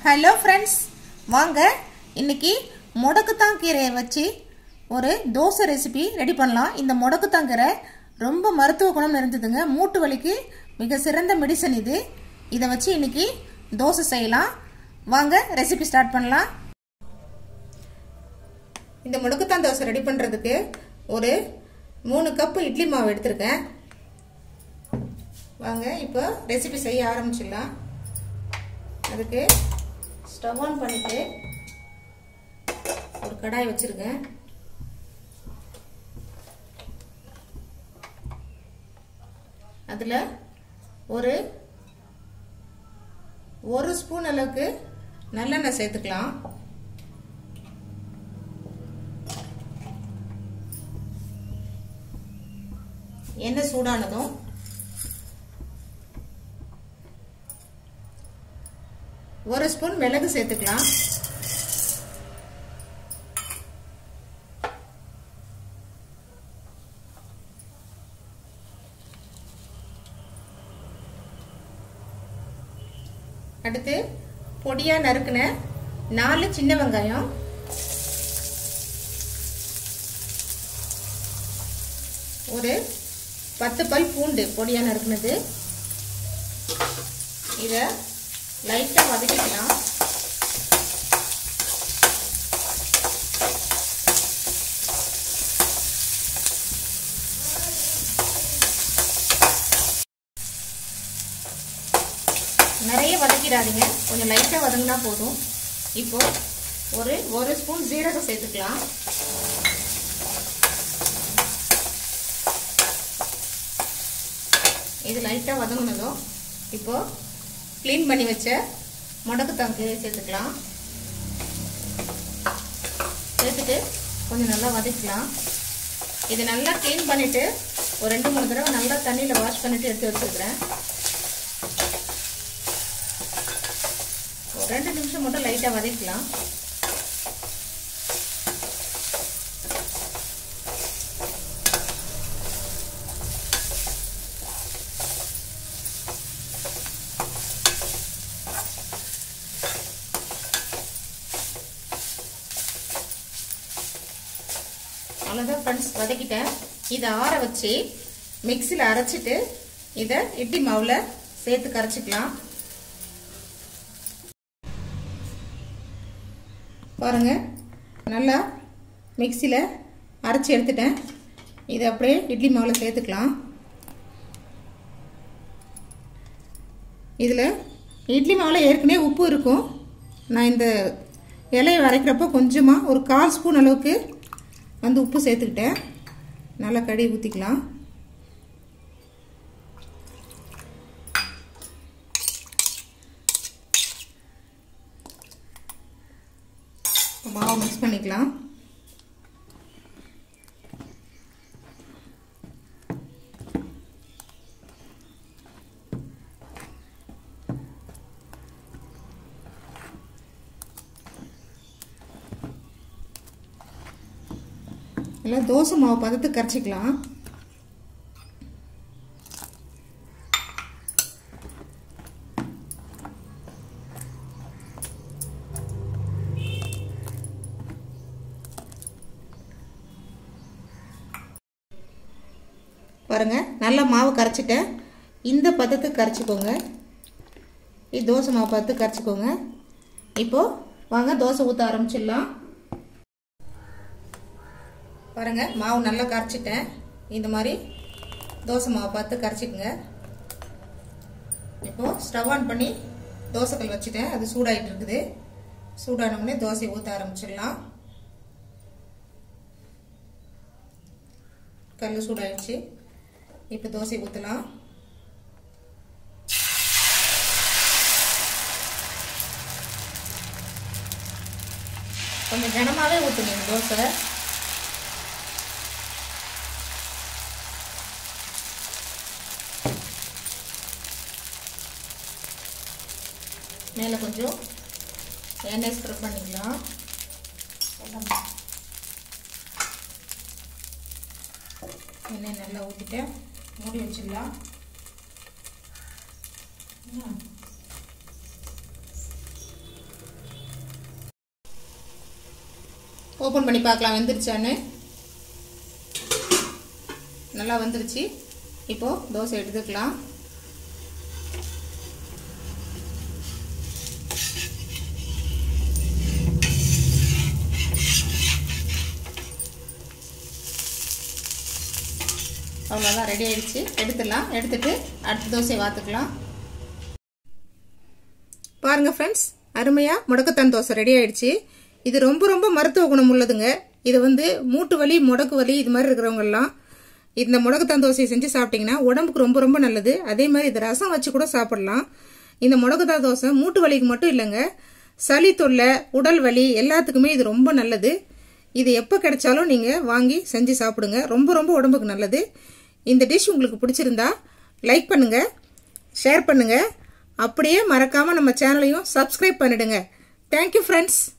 hello friends வாங்க இன்னைக்கு முடக்குத்தான் கீரையை வச்சு ஒரு தோசை ரெசிபி ரெடி பண்ணலாம் இந்த முடக்குத்தான் கீரை ரொம்ப மருத்துவ குணம் நிறைந்ததுங்க மூட்டு வலிக்கு மிக சிறந்த மெடிசன் இது இதை வச்சு இன்னைக்கு தோசை செய்யலாம் வாங்க ரெசிபி ஸ்டார்ட் பண்ணலாம் இந்த முடக்குத்தான் தோசை ரெடி பண்ணுறதுக்கு ஒரு மூணு கப்பு இட்லி மாவு எடுத்திருக்கேன் வாங்க இப்போ ரெசிபி செய்ய ஆரம்பிச்சிடலாம் அதுக்கு ஸ்டவ் ஆன் பண்ணிட்டு ஒரு கடாய் வச்சிருக்கேன் அதில் ஒரு ஒரு ஸ்பூன் அளவுக்கு நல்லெண்ணெய் சேர்த்துக்கலாம் எண்ணெய் சூடானதும் ஒரு ஸ்பூன் மிளகு சேர்த்துக்கலாம் அடுத்து பொடியா நறுக்குன நாலு சின்ன வெங்காயம் ஒரு பத்து பல் பூண்டு பொடியா நறுக்குனது இதை லைட்டாக வதக்கிக்கலாம் நிறைய வதக்கிடாதீங்க கொஞ்சம் லைட்டாக வதங்கினா போதும் இப்போ ஒரு ஒரு ஸ்பூன் ஜீரகம் சேர்த்துக்கலாம் இது லைட்டாக வதங்கினதும் இப்போ க்ளீன் பண்ணி வச்ச முடக்குத்தான் கீரை சேர்த்துக்கலாம் சேர்த்துட்டு கொஞ்சம் நல்லா வதக்கலாம் இது நல்லா க்ளீன் பண்ணிவிட்டு ஒரு ரெண்டு மூணு தடவை நல்லா தண்ணியில் வாஷ் பண்ணிவிட்டு எடுத்து வச்சுருக்கிறேன் ஒரு ரெண்டு நிமிஷம் மட்டும் லைட்டாக வதக்கலாம் அவ்வளோதான் ஃப்ரெண்ட்ஸ் வதக்கிட்டேன் இதை ஆற வச்சு மிக்சியில் அரைச்சிட்டு இதை இட்லி மாவில் சேர்த்து கரைச்சிக்கலாம் பாருங்க நல்லா மிக்சியில் அரைச்சி எடுத்துட்டேன் இதை அப்படியே இட்லி மாவில் சேர்த்துக்கலாம் இதில் இட்லி மாவில் ஏற்கனவே உப்பு இருக்கும் நான் இந்த இலையை வரைக்கிறப்போ கொஞ்சமாக ஒரு கால் ஸ்பூன் அளவுக்கு வந்து உப்பு சேர்த்துக்கிட்டேன் நல்லா கடி ஊற்றிக்கலாம் மாவு மிக்ஸ் பண்ணிக்கலாம் எல்லாம் தோசை மாவு பதத்துக்கு கரைச்சிக்கலாம் பாருங்க நல்லா மாவு கரைச்சிட்டேன் இந்த பதத்துக்கு கரைச்சிக்கோங்க இது தோசை மாவு பதத்துக்கு கரைச்சிக்கோங்க இப்போது வாங்க தோசை ஊற்ற ஆரம்பிச்சிடலாம் பாருங்க மாவு நல்லா கரைச்சிட்டேன் இந்த மாதிரி தோசை மாவு பார்த்து கரைச்சிக்கோங்க இப்போது ஸ்டவ் ஆன் பண்ணி தோசைக்கல் வச்சுட்டேன் அது சூடாகிட்டு இருக்குது சூடானோடனே தோசை ஊற்ற ஆரம்பிச்சிடலாம் கல் சூடாயிடுச்சு இப்போ தோசை ஊற்றலாம் கொஞ்சம் கனமாகவே ஊற்றுங்க தோசை மேலே கொஞ்சம் எண்ணெய் ஸ்ப்ரெட் பண்ணிக்கலாம் எண்ணெய் நல்லா ஊற்றிட்டேன் மூடி வச்சிடலாம் ஓப்பன் பண்ணி பார்க்கலாம் வெந்துருச்சான்னு நல்லா வந்துருச்சு இப்போது தோசை எடுத்துக்கலாம் அவ்வளோதான் ரெடி ஆயிடுச்சு எடுத்துடலாம் எடுத்துட்டு அடுத்த தோசையை வாத்துக்கலாம் பாருங்க ஃப்ரெண்ட்ஸ் அருமையாக முடக்கத்தான் தோசை ரெடி ஆயிடுச்சு இது ரொம்ப ரொம்ப மருத்துவ குணம் உள்ளதுங்க இது வந்து மூட்டு வலி முடக்கு வலி இது மாதிரி இருக்கிறவங்கெல்லாம் இந்த முடக்கத்தான் தோசையை செஞ்சு சாப்பிட்டீங்கன்னா உடம்புக்கு ரொம்ப ரொம்ப நல்லது அதே மாதிரி இது ரசம் வச்சு கூட சாப்பிடலாம் இந்த முடக்கத்தான் தோசை மூட்டு வலிக்கு மட்டும் இல்லைங்க சளி தொல்லை உடல் வலி எல்லாத்துக்குமே இது ரொம்ப நல்லது இது எப்போ கிடைச்சாலும் நீங்கள் வாங்கி செஞ்சு சாப்பிடுங்க ரொம்ப ரொம்ப உடம்புக்கு நல்லது இந்த டிஷ் உங்களுக்கு பிடிச்சிருந்தா லைக் பண்ணுங்கள் ஷேர் பண்ணுங்கள் அப்படியே மறக்காமல் நம்ம சேனலையும் சப்ஸ்கிரைப் பண்ணிடுங்க தேங்க்யூ ஃப்ரெண்ட்ஸ்